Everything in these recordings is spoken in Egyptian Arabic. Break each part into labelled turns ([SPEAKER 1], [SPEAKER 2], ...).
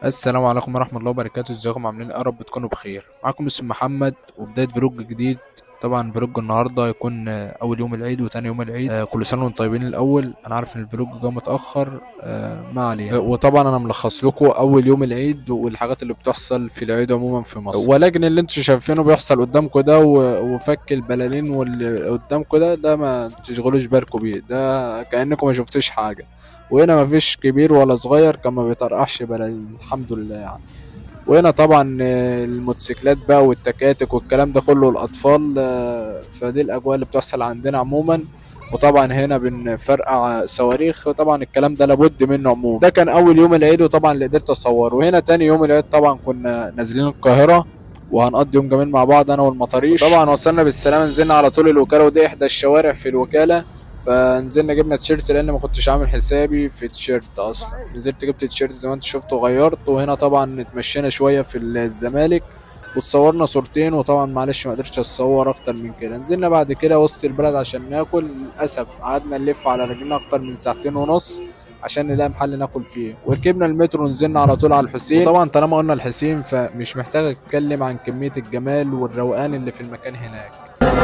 [SPEAKER 1] السلام عليكم ورحمة الله وبركاته ازيكم عاملين ايه يا رب تكونوا بخير معاكم اسم محمد وبداية فلوج جديد طبعا فلوج النهاردة هيكون آه، أول يوم العيد وتاني يوم العيد آه، كل سنة وانتم طيبين الأول أنا عارف إن الفلوج جه متأخر آه، ما علينا آه، وطبعا أنا ملخص لكم أول يوم العيد والحاجات اللي بتحصل في العيد عموما في مصر ولكن اللي انتوا شايفينه بيحصل قدامكم ده و- وفك البلالين واللي قدامكم ده ده ما تشغلوش بالكم بيه ده كأنكم ما شفتوش حاجة وهنا مفيش كبير ولا صغير كان ما بيطرقعش بلالين الحمد لله يعني وهنا طبعا آه، الموتوسيكلات بقى والتكاتك والكلام ده كله الاطفال آه، فدي الاجواء اللي بتحصل عندنا عموما وطبعا هنا بنفرقع صواريخ وطبعا الكلام ده لابد منه عموما ده كان اول يوم العيد وطبعا اللي قدرت اصوره وهنا تاني يوم العيد طبعا كنا نازلين القاهره وهنقضي يوم جميل مع بعض انا والمطاريش طبعا وصلنا بالسلامه نزلنا على طول الوكاله ودي احدى الشوارع في الوكاله فنزلنا جبنا تيشيرت لان ما كنتش عامل حسابي في تيشيرت اصلا نزلت جبت تيشيرت زي ما انت شفت وغيرت وهنا طبعا اتمشينا شويه في الزمالك وتصورنا صورتين وطبعا معلش ما قدرتش اتصور اكتر من كده نزلنا بعد كده وسط البلد عشان ناكل للاسف قعدنا نلف على رجلنا اكتر من ساعتين ونص عشان نلاقي محل ناكل فيه وركبنا المترو ونزلنا على طول على الحسين طبعا طالما قلنا الحسين فمش محتاج اتكلم عن كميه الجمال والروقان اللي في المكان هناك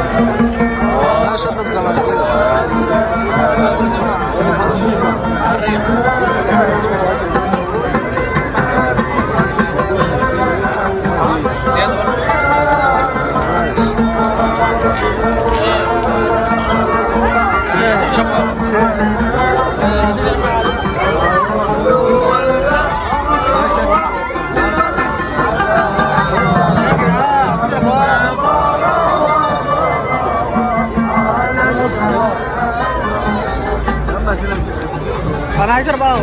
[SPEAKER 2] انا عايز اربعه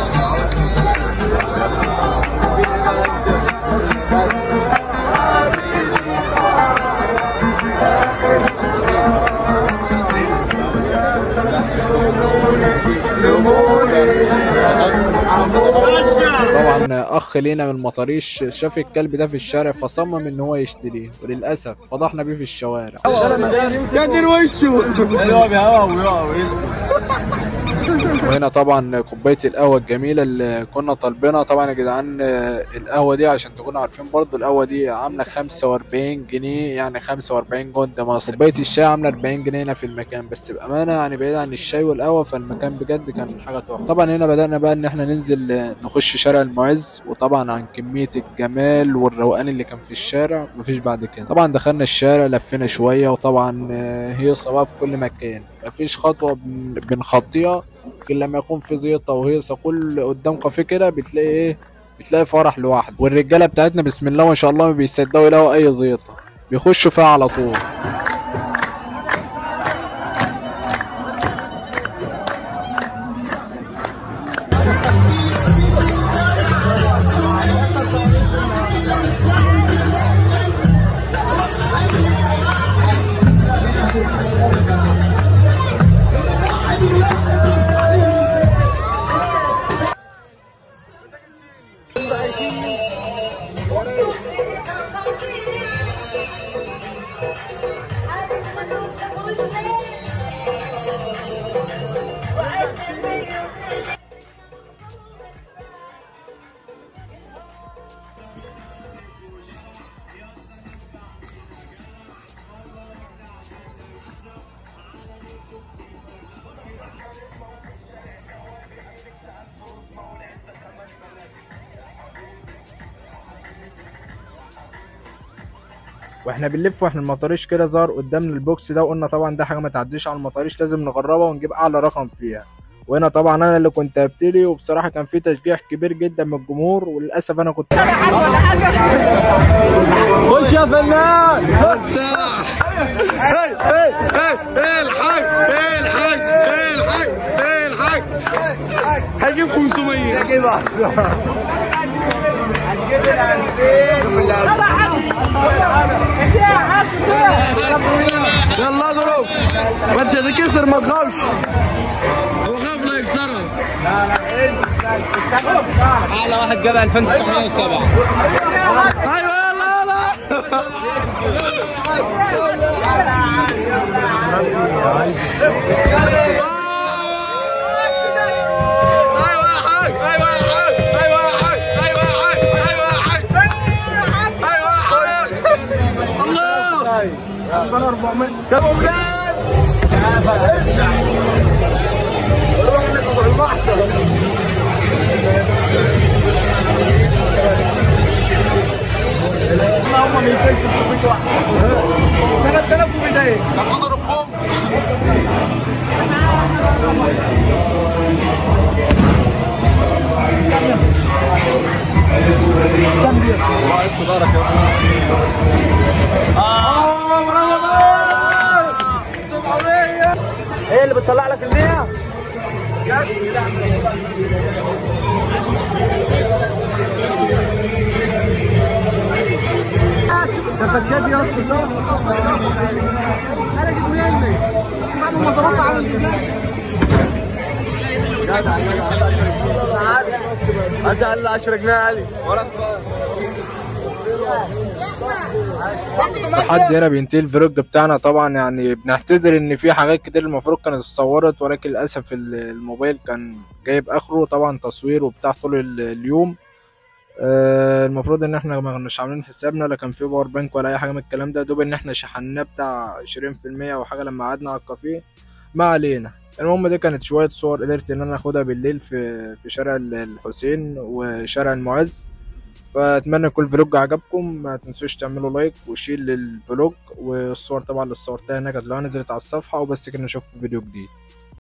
[SPEAKER 1] طبعا اخ لينا من المطاريش شاف الكلب ده في الشارع فصمم ان هو يشتريه وللاسف فضحنا بيه في الشوارع
[SPEAKER 2] قدر وشه اللي هو بيهوى ويقع ويسكت
[SPEAKER 1] وهنا طبعا كوبايه القهوه الجميله اللي كنا طالبينها طبعا يا جدعان آه، القهوه دي عشان تكونوا عارفين برضو القهوه دي عامله 45 جنيه يعني 45 جند مصري كوبايه الشاي عامله 40 جنيه هنا في المكان بس بامانه يعني بعيد عن الشاي والقهوه فالمكان بجد كان حاجه تحفه طبعا هنا بدانا بقى ان احنا ننزل آه، نخش شارع المعز وطبعا عن كميه الجمال والروقان اللي كان في الشارع مفيش بعد كده طبعا دخلنا الشارع لفينا شويه وطبعا آه، هيصه بقى في كل مكان مفيش خطوه بن- بنخطيها لكن لما يكون في زيطه وهيصه كل قدام كافيه كده بتلاقي ايه بتلاقي فرح لوحده والرجاله بتاعتنا بسم الله ما شاء الله ما بيصدقوا يلاقوا اي زيطه بيخشوا فيها على طول واحنا بنلف واحنا المطاريش كده ظهر قدامنا البوكس ده وقلنا طبعا ده حاجه ما تعديش على المطاريش لازم نجربها ونجيب اعلى رقم فيها وهنا طبعا انا اللي كنت ابتدي وبصراحه كان في تشجيع كبير جدا من الجمهور وللاسف انا كنت
[SPEAKER 2] خش يا فنان هجيب 500 هجيب يلا اضرب ما تتكسر ما تخافش هو خاف لا يكسرها
[SPEAKER 3] اعلى واحد جاب 2907
[SPEAKER 2] ايوه يلا يلا
[SPEAKER 3] ايوه يا حاج ايوه يا حاج ايوه يا حاج ايوه يا
[SPEAKER 2] انا 400 طب ولاد ارجع روح نطلع المحشر هم 200 300 واحد 3200
[SPEAKER 4] هتضرب بوم
[SPEAKER 2] هي اللي بتطلع لك المية سفكات يا اسطى انا جيت مني بعد ما ظبطت عامل ازاي جدع جدع هذا اللي 10 جنيه علي ولا
[SPEAKER 1] لحد هنا بينتهي الفلوج بتاعنا طبعا يعني بنعتذر ان في حاجات كتير المفروض كانت اتصورت ولكن للاسف ال- الموبايل كان جايب اخره طبعا تصوير وبتاع طول ال- اليوم آه، المفروض ان احنا ما كناش عاملين حسابنا لا كان في باور بانك ولا اي حاجه من الكلام ده دوب ان احنا شحناه بتاع 20% او حاجه لما قعدنا على الكافيه ما علينا المهم دي كانت شويه صور قدرت ان انا اخدها بالليل في في شارع ال- الحسين وشارع المعز فاتمنى يكون الفلوج عجبكم ما تنسوش تعملوا لايك وشير للفلوج والصور طبعا اللي صورتها هناك هتلاقوها نزلت على الصفحه وبس كده نشوفكم في فيديو جديد